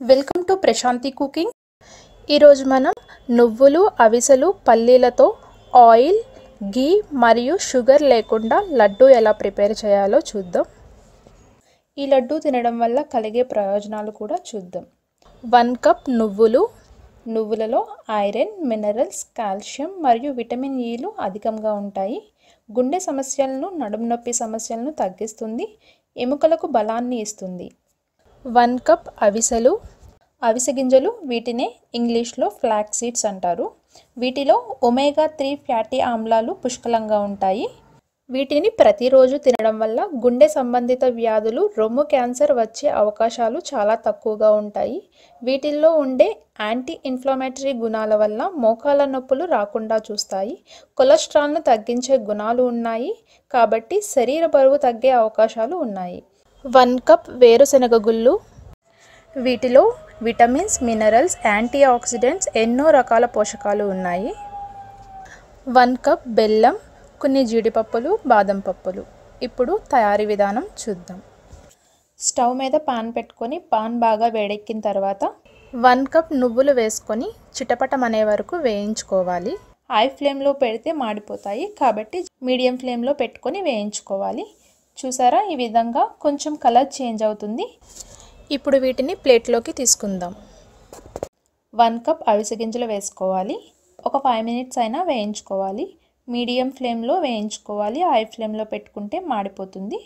welcome to Prashanti cooking ఈరోజు మనం నువ్వులు అవిసెలు పల్లీలతో ఆయిల్ గీ మరియు షుగర్ లేకుండా లడ్డు ఎలా ప్రిపేర్ చేయాలో చూద్దాం ఈ లడ్డు తినడం వల్ల కలిగే ప్రయోజనాలు కూడా చూద్దాం వన్ కప్ నువ్వులు నువ్వులలో ఐరన్ మినరల్స్ కాల్షియం మరియు విటమిన్ ఈలు అధికంగా ఉంటాయి గుండె సమస్యలను నడుము నొప్పి సమస్యలను తగ్గిస్తుంది ఎముకలకు బలాన్ని ఇస్తుంది వన్ కప్ అవిసెలు అవిసె గింజలు వీటినే ఇంగ్లీష్లో ఫ్లాక్ సీడ్స్ అంటారు వీటిలో ఒమేగా త్రీ ఫ్యాటీ ఆమ్లాలు పుష్కలంగా ఉంటాయి వీటిని ప్రతిరోజు తినడం వల్ల గుండె సంబంధిత వ్యాధులు రొమ్ము క్యాన్సర్ వచ్చే అవకాశాలు చాలా తక్కువగా ఉంటాయి వీటిల్లో ఉండే యాంటీ ఇన్ఫ్లమేటరీ గుణాల వల్ల మోకాల నొప్పులు రాకుండా చూస్తాయి కొలెస్ట్రాల్ను తగ్గించే గుణాలు ఉన్నాయి కాబట్టి శరీర బరువు తగ్గే అవకాశాలు ఉన్నాయి వన్ కప్ వేరుశనగ గుళ్ళు వీటిలో విటమిన్స్ మినరల్స్ యాంటీ ఆక్సిడెంట్స్ ఎన్నో రకాల పోషకాలు ఉన్నాయి వన్ కప్ బెల్లం కొన్ని జీడిపప్పులు బాదం పప్పులు ఇప్పుడు తయారీ విధానం చూద్దాం స్టవ్ మీద పాన్ పెట్టుకొని పాన్ బాగా వేడెక్కిన తర్వాత వన్ కప్ నువ్వులు వేసుకొని చిటపటం అనే వరకు వేయించుకోవాలి హై ఫ్లేమ్లో పెడితే మాడిపోతాయి కాబట్టి మీడియం ఫ్లేమ్లో పెట్టుకొని వేయించుకోవాలి చూసారా ఈ విధంగా కొంచెం కలర్ చేంజ్ అవుతుంది ఇప్పుడు వీటిని ప్లేట్లోకి తీసుకుందాం వన్ కప్ అవిసె గింజలు వేసుకోవాలి ఒక ఫైవ్ మినిట్స్ అయినా వేయించుకోవాలి మీడియం ఫ్లేమ్లో వేయించుకోవాలి హై ఫ్లేమ్లో పెట్టుకుంటే మాడిపోతుంది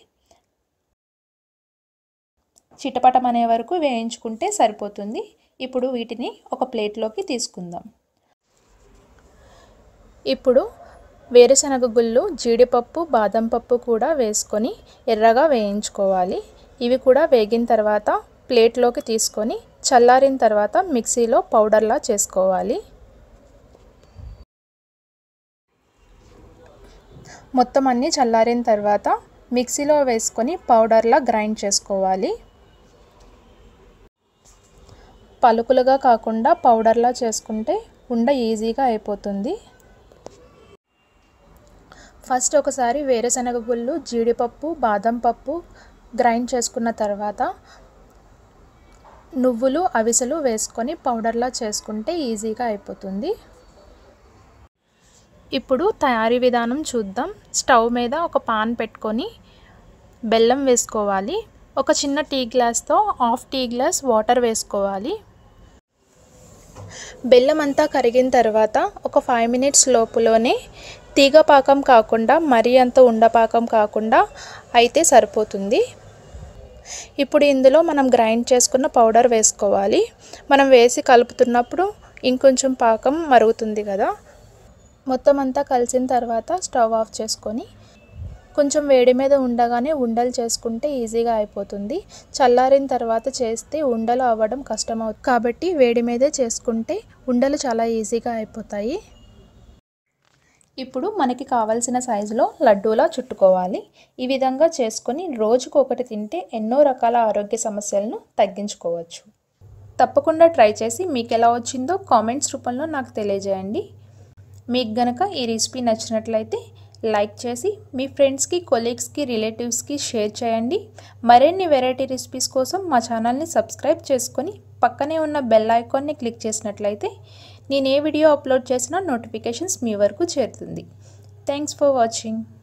చిటపటం అనే వరకు వేయించుకుంటే సరిపోతుంది ఇప్పుడు వీటిని ఒక ప్లేట్లోకి తీసుకుందాం ఇప్పుడు వేరుశనగ గుళ్ళు జీడిపప్పు బాదం పప్పు కూడా వేసుకొని ఎర్రగా వేయించుకోవాలి ఇవి కూడా వేగిన తర్వాత ప్లేట్లోకి తీసుకొని చల్లారిన తర్వాత మిక్సీలో పౌడర్లా చేసుకోవాలి మొత్తం అన్నీ చల్లారిన తర్వాత మిక్సీలో వేసుకొని పౌడర్లా గ్రైండ్ చేసుకోవాలి పలుకులుగా కాకుండా పౌడర్లా చేసుకుంటే ఉండ ఈజీగా అయిపోతుంది ఫస్ట్ ఒకసారి వేరుశనగ గుళ్ళు జీడిపప్పు బాదం పప్పు గ్రైండ్ చేసుకున్న తర్వాత నువ్వులు అవిసెలు వేసుకొని పౌడర్లా చేసుకుంటే ఈజీగా అయిపోతుంది ఇప్పుడు తయారీ విధానం చూద్దాం స్టవ్ మీద ఒక పాన్ పెట్టుకొని బెల్లం వేసుకోవాలి ఒక చిన్న టీ గ్లాస్తో హాఫ్ టీ గ్లాస్ వాటర్ వేసుకోవాలి బెల్లం అంతా కరిగిన తర్వాత ఒక ఫైవ్ మినిట్స్ లోపులోనే తీగ పాకం కాకుండా మరీ అంత ఉండపాకం కాకుండా అయితే సరిపోతుంది ఇప్పుడు ఇందులో మనం గ్రైండ్ చేసుకున్న పౌడర్ వేసుకోవాలి మనం వేసి కలుపుతున్నప్పుడు ఇంకొంచెం పాకం మరుగుతుంది కదా మొత్తం అంతా కలిసిన తర్వాత స్టవ్ ఆఫ్ చేసుకొని కొంచెం వేడి మీద ఉండగానే ఉండలు చేసుకుంటే ఈజీగా అయిపోతుంది చల్లారిన తర్వాత చేస్తే ఉండలు అవ్వడం కష్టం అవుతుంది కాబట్టి వేడి మీదే చేసుకుంటే ఉండలు చాలా ఈజీగా అయిపోతాయి ఇప్పుడు మనకి కావాల్సిన సైజులో లడ్డూలా చుట్టుకోవాలి ఈ విధంగా చేసుకొని రోజుకు ఒకటి తింటే ఎన్నో రకాల ఆరోగ్య సమస్యలను తగ్గించుకోవచ్చు తప్పకుండా ట్రై చేసి మీకు ఎలా వచ్చిందో కామెంట్స్ రూపంలో నాకు తెలియజేయండి మీకు గనక ఈ రెసిపీ నచ్చినట్లయితే లైక్ చేసి మీ ఫ్రెండ్స్కి కొలీగ్స్కి రిలేటివ్స్కి షేర్ చేయండి మరిన్ని వెరైటీ రెసిపీస్ కోసం మా ఛానల్ని సబ్స్క్రైబ్ చేసుకొని పక్కనే ఉన్న బెల్ ఐకాన్ని క్లిక్ చేసినట్లయితే నేను ఏ వీడియో అప్లోడ్ చేసినా నోటిఫికేషన్స్ మీ వరకు చేరుతుంది థ్యాంక్స్ ఫర్ వాచింగ్